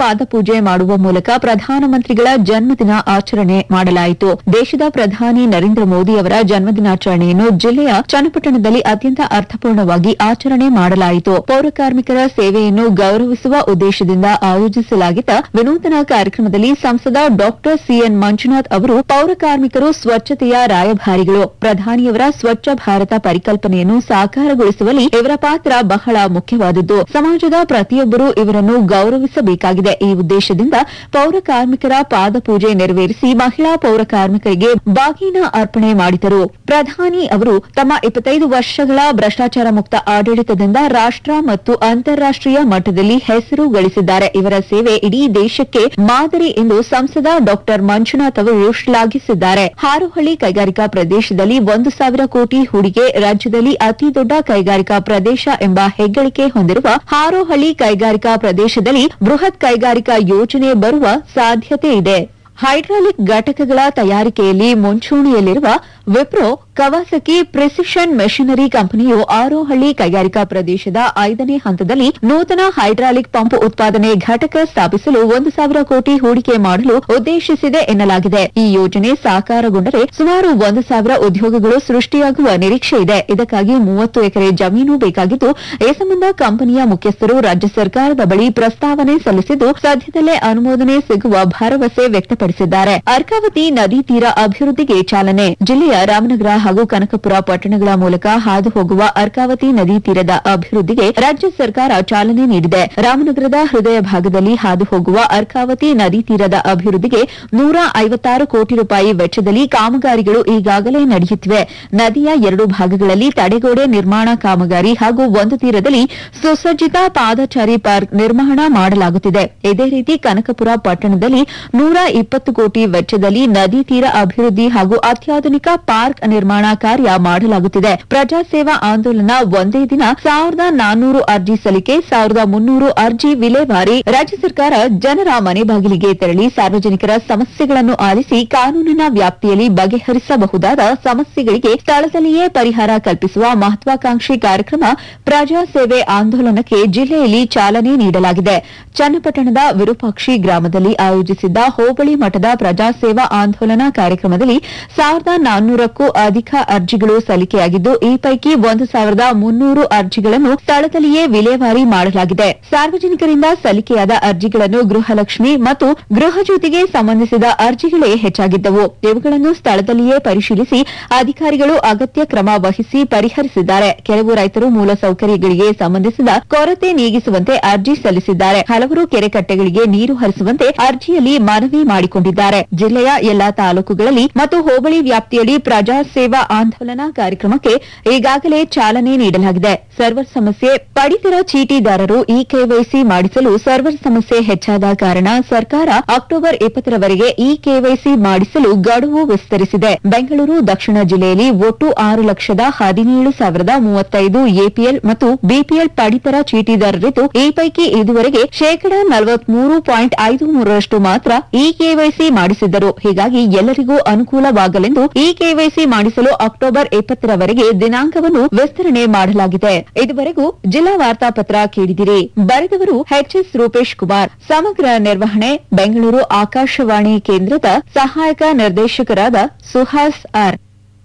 ಪಾದಪೂಜೆ ಮಾಡುವ ಮೂಲಕ ಪ್ರಧಾನಮಂತ್ರಿಗಳ ಜನ್ಮದಿನ ಆಚರಣೆ ಮಾಡಲಾಯಿತು ದೇಶದ ಪ್ರಧಾನಿ ನರೇಂದ್ರ ಮೋದಿ ಅವರ ಜನ್ಮದಿನಾಚರಣೆಯನ್ನು ಜಿಲ್ಲೆಯ ಚನ್ನಪಟ್ಟಣದಲ್ಲಿ ಅತ್ಯಂತ ಅರ್ಥಪೂರ್ಣವಾಗಿ ಆಚರಣೆ ಮಾಡಲಾಯಿತು ಪೌರ ಕಾರ್ಮಿಕರ ಸೇವೆಯನ್ನು ಗೌರವಿಸುವ ಉದ್ದೇಶದಿಂದ ಆಯೋಜಿಸಲಾಗಿದ್ದ ವಿನೂತನ ಕಾರ್ಯಕ್ರಮದಲ್ಲಿ ಸಂಸದ ಡಾಕ್ಟರ್ ಸಿಎನ್ ಮಂಜುನಾಥ್ ಅವರು ಪೌರ ಕಾರ್ಮಿಕರು ಸ್ವಚ್ಛತೆಯ ರಾಯಭಾರಿಗಳು ಪ್ರಧಾನಿಯವರ ಸ್ವಚ್ಛ ಭಾರತ ಪರಿಕಲ್ಪನೆಯನ್ನು ಸಾಕಾರಗೊಳಿಸುವಲ್ಲಿ ಇವರ ಪಾತ್ರ ಬಹಳ ಮುಖ್ಯವಾದದ್ದು ಸಮಾಜದ ಪ್ರತಿಯೊಬ್ಬರೂ ಇವರನ್ನು ಗೌರವಿಸಬೇಕಾಗಿದೆ ಈ ಉದ್ದೇಶದಿಂದ ಪೌರ ಕಾರ್ಮಿಕರ ಪಾದಪೂಜೆ ನೆರವೇರಿಸಿ ಮಹಿಳಾ ಪೌರ ಕಾರ್ಮಿಕರಿಗೆ ಬಾಗಿನ ಅರ್ಪಣೆ ಮಾಡಿದರು ಪ್ರಧಾನಿ ಅವರು ತಮ್ಮ ಇಪ್ಪತ್ತೈದು ವರ್ಷಗಳ ಭ್ರಷ್ಟಾಚಾರ ಮುಕ್ತ ಆಡಳಿತದಿಂದ ರಾಷ್ಟ್ರ ಮತ್ತು ಅಂತಾರಾಷ್ಟೀಯ ಮಟ್ಟದಲ್ಲಿ ಹೆಸರು ಗಳಿಸಿದ್ದಾರೆ ಇವರ ಸೇವೆ ಇಡೀ ದೇಶಕ್ಕೆ ಮಾದರಿ ಎಂದು ಸಂಸದ ಡಾಕ್ಟರ್ ಮಂಜುನಾಥ್ ಅವರು ಶ್ಲಾಘಿಸಿದ್ದಾರೆ ಹಾರೋಹಳ್ಳಿ ಕೈಗಾರಿಕಾ ಪ್ರದೇಶದಲ್ಲಿ ಒಂದು ಸಾವಿರ ಕೋಟಿ ಹೂಡಿಕೆ ರಾಜ್ಯದಲ್ಲಿ ಅತಿ ದೊಡ್ಡ ಕೈಗಾರಿಕಾ ಪ್ರದೇಶ ಎಂಬ ಹೆಗ್ಗಳಿಕೆ ಹೊಂದಿರುವ ಹಾರೋಹಳ್ಳಿ ಕೈಗಾರಿಕಾ ಪ್ರದೇಶದಲ್ಲಿ ಬೃಹತ್ ಕೈಗಾರಿಕಾ ಯೋಜನೆ ಬರುವ ಸಾಧ್ಯತೆ ಇದೆ ಹೈಡ್ರಾಲಿಕ್ ಘಟಕಗಳ ತಯಾರಿಕೆಯಲ್ಲಿ ಮುಂಚೂಣಿಯಲ್ಲಿರುವ ವಿಪ್ರೋ ಕವಾಸಕಿ ಪ್ರೆಸಿಷನ್ ಮೆಷಿನರಿ ಕಂಪನಿಯು ಆರೋಹಳ್ಳಿ ಕೈಗಾರಿಕಾ ಪ್ರದೇಶದ ಐದನೇ ಹಂತದಲ್ಲಿ ನೂತನ ಹೈಡ್ರಾಲಿಕ್ ಪಂಪ್ ಉತ್ಪಾದನೆ ಘಟಕ ಸ್ಥಾಪಿಸಲು ಒಂದು ಸಾವಿರ ಕೋಟಿ ಹೂಡಿಕೆ ಮಾಡಲು ಉದ್ದೇಶಿಸಿದೆ ಎನ್ನಲಾಗಿದೆ ಈ ಯೋಜನೆ ಸಾಕಾರಗೊಂಡರೆ ಸುಮಾರು ಒಂದು ಸಾವಿರ ಉದ್ಯೋಗಗಳು ಸೃಷ್ಟಿಯಾಗುವ ನಿರೀಕ್ಷೆ ಇದೆ ಇದಕ್ಕಾಗಿ ಮೂವತ್ತು ಎಕರೆ ಜಮೀನು ಬೇಕಾಗಿದ್ದು ಈ ಸಂಬಂಧ ಕಂಪನಿಯ ಮುಖ್ಯಸ್ಥರು ರಾಜ್ಯ ಸರ್ಕಾರದ ಬಳಿ ಪ್ರಸ್ತಾವನೆ ಸಲ್ಲಿಸಿದ್ದು ಸದ್ಯದಲ್ಲೇ ಅನುಮೋದನೆ ಸಿಗುವ ಭರವಸೆ ವ್ಯಕ್ತಪಡಿಸಿದ್ದಾರೆ ಅರ್ಕಾವತಿ ನದಿ ತೀರ ಅಭಿವೃದ್ಧಿಗೆ ಚಾಲನೆ ಜಿಲ್ಲೆಯ ರಾಮನಗರ ಹಾಗೂ ಕನಕಪುರ ಪಟ್ಟಣಗಳ ಮೂಲಕ ಹಾದು ಹೋಗುವ ಅರ್ಕಾವತಿ ನದಿ ತೀರದ ಅಭಿವೃದ್ಧಿಗೆ ರಾಜ್ಯ ಸರ್ಕಾರ ಚಾಲನೆ ನೀಡಿದೆ ರಾಮನಗರದ ಹೃದಯ ಭಾಗದಲ್ಲಿ ಹಾದು ಹೋಗುವ ಅರ್ಕಾವತಿ ನದಿ ತೀರದ ಅಭಿವೃದ್ಧಿಗೆ ನೂರ ಐವತ್ತಾರು ಕೋಟಿ ರೂಪಾಯಿ ವೆಚ್ಚದಲ್ಲಿ ಕಾಮಗಾರಿಗಳು ಈಗಾಗಲೇ ನಡೆಯುತ್ತಿವೆ ನದಿಯ ಎರಡು ಭಾಗಗಳಲ್ಲಿ ತಡೆಗೋಡೆ ನಿರ್ಮಾಣ ಕಾಮಗಾರಿ ಹಾಗೂ ಒಂದು ತೀರದಲ್ಲಿ ಸುಸಜ್ಜಿತ ಪಾದಚಾರಿ ಪಾರ್ಕ್ ನಿರ್ಮಾಣ ಮಾಡಲಾಗುತ್ತಿದೆ ಇದೇ ರೀತಿ ಕನಕಪುರ ಪಟ್ಟಣದಲ್ಲಿ ನೂರ ಇಪ್ಪತ್ತು ಕೋಟಿ ವೆಚ್ಚದಲ್ಲಿ ನದಿ ತೀರ ಅಭಿವೃದ್ಧಿ ಹಾಗೂ ಅತ್ಯಾಧುನಿಕ ಪಾರ್ಕ್ ನಿರ್ಮಾಣ ಕಾರ್ಯ ಮಾಡಲಾಗುತ್ತಿದೆ ಪ್ರಜಾಸೇವಾ ಆಂದೋಲನ ಒಂದೇ ದಿನ ಸಾವಿರದ ನಾನ್ನೂರು ಅರ್ಜಿ ಸಲ್ಲಿಕೆ ಸಾವಿರದ ಮುನ್ನೂರು ಅರ್ಜಿ ವಿಲೇವಾರಿ ರಾಜ್ಯ ಸರ್ಕಾರ ಜನರ ಮನೆ ಬಾಗಿಲಿಗೆ ತೆರಳಿ ಸಾರ್ವಜನಿಕರ ಸಮಸ್ಯೆಗಳನ್ನು ಆಲಿಸಿ ಕಾನೂನಿನ ವ್ಯಾಪ್ತಿಯಲ್ಲಿ ಬಗೆಹರಿಸಬಹುದಾದ ಸಮಸ್ಯೆಗಳಿಗೆ ಸ್ಥಳದಲ್ಲಿಯೇ ಪರಿಹಾರ ಕಲ್ಪಿಸುವ ಮಹತ್ವಾಕಾಂಕ್ಷಿ ಕಾರ್ಯಕ್ರಮ ಪ್ರಜಾಸೇವೆ ಆಂದೋಲನಕ್ಕೆ ಜಿಲ್ಲೆಯಲ್ಲಿ ಚಾಲನೆ ನೀಡಲಾಗಿದೆ ಚನ್ನಪಟ್ಟಣದ ವಿರೂಪಾಕ್ಷಿ ಗ್ರಾಮದಲ್ಲಿ ಆಯೋಜಿಸಿದ್ದ ಹೋಬಳಿ ಮಠದ ಪ್ರಜಾಸೇವಾ ಆಂದೋಲನ ಕಾರ್ಯಕ್ರಮದಲ್ಲಿ ಸಾವಿರದ ನಾನ್ನೂರಕ್ಕೂ ಅಧಿಕ ಅರ್ಜಿಗಳು ಸಲ್ಲಿಕೆಯಾಗಿದ್ದು ಈ ಪೈಕಿ ಒಂದು ಸಾವಿರದ ಮುನ್ನೂರು ಅರ್ಜಿಗಳನ್ನು ಸ್ಥಳದಲ್ಲಿಯೇ ವಿಲೇವಾರಿ ಮಾಡಲಾಗಿದೆ ಸಾರ್ವಜನಿಕರಿಂದ ಸಲ್ಲಿಕೆಯಾದ ಅರ್ಜಿಗಳನ್ನು ಗೃಹಲಕ್ಷ್ಮಿ ಮತ್ತು ಗೃಹಜ್ಯೋತಿಗೆ ಸಂಬಂಧಿಸಿದ ಅರ್ಜಿಗಳೇ ಹೆಚ್ಚಾಗಿದ್ದವು ಇವುಗಳನ್ನು ಸ್ಥಳದಲ್ಲಿಯೇ ಪರಿಶೀಲಿಸಿ ಅಧಿಕಾರಿಗಳು ಅಗತ್ಯ ಕ್ರಮ ವಹಿಸಿ ಪರಿಹರಿಸಿದ್ದಾರೆ ಕೆಲವು ರೈತರು ಮೂಲಸೌಕರ್ಯಗಳಿಗೆ ಸಂಬಂಧಿಸಿದ ಕೊರತೆ ನೀಗಿಸುವಂತೆ ಅರ್ಜಿ ಸಲ್ಲಿಸಿದ್ದಾರೆ ಹಲವರು ಕೆರೆಕಟ್ಟೆಗಳಿಗೆ ನೀರು ಹರಿಸುವಂತೆ ಅರ್ಜಿಯಲ್ಲಿ ಮನವಿ ಮಾಡಿಕೊಂಡಿದ್ದಾರೆ ಜಿಲ್ಲೆಯ ಎಲ್ಲಾ ತಾಲೂಕುಗಳಲ್ಲಿ ಮತ್ತು ಹೋಬಳಿ ವ್ಯಾಪ್ತಿಯಲ್ಲಿ ಪ್ರಜಾ ಸೇವಾ ಆಂದೋಲನ ಕಾರ್ಯಕ್ರಮಕ್ಕೆ ಈಗಾಗಲೇ ಚಾಲನೆ ನೀಡಲಾಗಿದೆ ಸರ್ವರ್ ಸಮಸ್ಯೆ ಪಡಿತರ ಚೀಟಿದಾರರು ಇ ಕೆವೈಸಿ ಮಾಡಿಸಲು ಸರ್ವರ್ ಸಮಸ್ಯೆ ಹೆಚ್ಚಾದ ಕಾರಣ ಸರ್ಕಾರ ಅಕ್ಟೋಬರ್ ಇಪ್ಪತ್ತರವರೆಗೆ ಇ ಕೆವೈಸಿ ಮಾಡಿಸಲು ಗಡುವು ವಿಸ್ತರಿಸಿದೆ ಬೆಂಗಳೂರು ದಕ್ಷಿಣ ಜಿಲ್ಲೆಯಲ್ಲಿ ಒಟ್ಟು ಆರು ಲಕ್ಷದ ಹದಿನೇಳು ಸಾವಿರದ ಮೂವತ್ತೈದು ಎಪಿಎಲ್ ಮತ್ತು ಬಿಪಿಎಲ್ ಪಡಿತರ ಚೀಟಿದಾರರಿದ್ದು ಈ ಪೈಕಿ ಇದುವರೆಗೆ ಶೇಕಡಾ ನಲವತ್ಮೂರು ಪಾಯಿಂಟ್ ಐದು ಮೂರರಷ್ಟು ಮಾತ್ರ ಇ ಕೆವೈಸಿ ಮಾಡಿಸಿದ್ದರು ಹೀಗಾಗಿ ಎಲ್ಲರಿಗೂ ಅನುಕೂಲವಾಗಲೆಂದು ಇ ಕೆವೈಸಿ ಮಾಡಿಸಲು ಅಕ್ಟೋಬರ್ ಇಪ್ಪತ್ತರವರೆಗೆ ದಿನಾಂಕವನ್ನು ವಿಸ್ತರಣೆ ಮಾಡಲಾಗಿದೆ ಇದುವರೆಗೂ ಜಿಲ್ಲಾ ವಾರ್ತಾಪತ್ರ ಕೇಳಿದಿರಿ ಬರೆದವರು ಎಚ್ಎಸ್ ರೂಪೇಶ್ ಕುಮಾರ್ ಸಮಗ್ರ ನಿರ್ವಹಣೆ ಬೆಂಗಳೂರು ಆಕಾಶವಾಣಿ ಕೇಂದ್ರದ ಸಹಾಯಕ ನಿರ್ದೇಶಕರಾದ ಸುಹಾಸ್ ಆರ್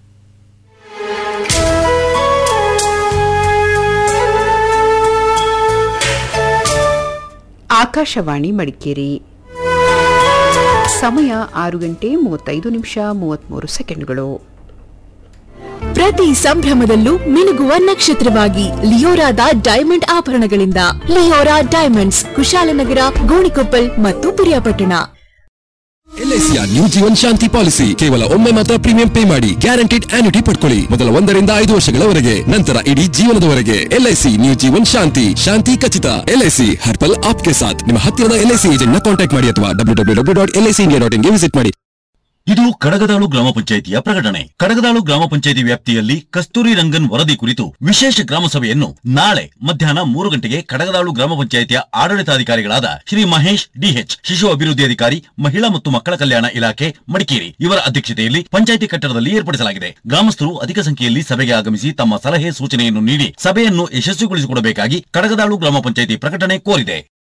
ಆಕಾಶವಾಣಿ ಮಡಿಕೇರಿ ಸಮಯ ಆರು ಗಂಟೆ ಮೂವತ್ತೈದು ನಿಮಿಷ ಮೂವತ್ಮೂರು ಸೆಕೆಂಡ್ಗಳು ಪ್ರತಿ ಸಂಭ್ರಮದಲ್ಲೂ ಮಿನುಗುವ ನಕ್ಷತ್ರವಾಗಿ ಲಿಯೋರಾದ ಡೈಮಂಡ್ ಆಭರಣಗಳಿಂದ ಲಿಯೋರಾ ಡೈಮಂಡ್ಸ್ ಕುಶಾಲನಗರ ಗೋಣಿಕೊಪ್ಪಲ್ ಮತ್ತು ಪಿರಿಯಾಪಟ್ಟಣ ಎಲ್ಐಸಿಯ ನ್ಯೂ ಜೀವನ್ ಶಾಂತಿ ಪಾಲಿಸಿ ಕೇವಲ ಒಮ್ಮೆ ಮಾತ್ರ ಪ್ರೀಮಿಯಂ ಪೇ ಮಾಡಿ ಗ್ಯಾರಂಟಿಡ್ ಆನ್ಯುಟಿ ಪಡ್ಕೊಳ್ಳಿ ಮೊದಲ ಒಂದರಿಂದ ಐದು ವರ್ಷಗಳವರೆಗೆ ನಂತರ ಇಡೀ ಜೀವನದವರೆಗೆ ಎಲ್ಐಸಿ ನ್ಯೂ ಜೀವನ್ ಶಾಂತಿ ಶಾಂತಿ ಖಚಿತ ಎಲ್ಐಸಿ ಹರ್ಪಲ್ ಆಪ್ಕೆ ಸಾಥ್ ನಿಮ್ಮ ಹತ್ತಿರದ ಎಲ್ಐಸಿ ಏಜೆಂಟ್ ನ ಕಾಂಟ್ಯಾಕ್ಟ್ ಮಾಡಿ ಅಥವಾ W W W dot LIC India dot ಇನ್ಗೆ ವಿಸಿಟ್ ಮಾಡಿ ಇದು ಕಡಗದಾಳು ಗ್ರಾಮ ಪಂಚಾಯಿತಿಯ ಪ್ರಕಟಣೆ ಕಡಗದಾಳು ಗ್ರಾಮ ಪಂಚಾಯಿತಿ ವ್ಯಾಪ್ತಿಯಲ್ಲಿ ಕಸ್ತೂರಿ ರಂಗನ್ ವರದಿ ಕುರಿತು ವಿಶೇಷ ಗ್ರಾಮ ಸಭೆಯನ್ನು ನಾಳೆ ಮಧ್ಯಾಹ್ನ ಮೂರು ಗಂಟೆಗೆ ಕಡಗದಾಳು ಗ್ರಾಮ ಪಂಚಾಯಿತಿಯ ಆಡಳಿತಾಧಿಕಾರಿಗಳಾದ ಶ್ರೀ ಮಹೇಶ್ ಡಿಎಚ್ ಶಿಶು ಅಭಿವೃದ್ಧಿ ಅಧಿಕಾರಿ ಮಹಿಳಾ ಮತ್ತು ಮಕ್ಕಳ ಕಲ್ಯಾಣ ಇಲಾಖೆ ಮಡಿಕೇರಿ ಇವರ ಅಧ್ಯಕ್ಷತೆಯಲ್ಲಿ ಪಂಚಾಯಿತಿ ಕಟ್ಟಡದಲ್ಲಿ ಏರ್ಪಡಿಸಲಾಗಿದೆ ಗ್ರಾಮಸ್ಥರು ಅಧಿಕ ಸಂಖ್ಯೆಯಲ್ಲಿ ಸಭೆಗೆ ಆಗಮಿಸಿ ತಮ್ಮ ಸಲಹೆ ಸೂಚನೆಯನ್ನು ನೀಡಿ ಸಭೆಯನ್ನು ಯಶಸ್ವಿಗೊಳಿಸಿಕೊಡಬೇಕಾಗಿ ಕಡಗದಾಳು ಗ್ರಾಮ ಪಂಚಾಯಿತಿ ಪ್ರಕಟಣೆ ಕೋರಿದೆ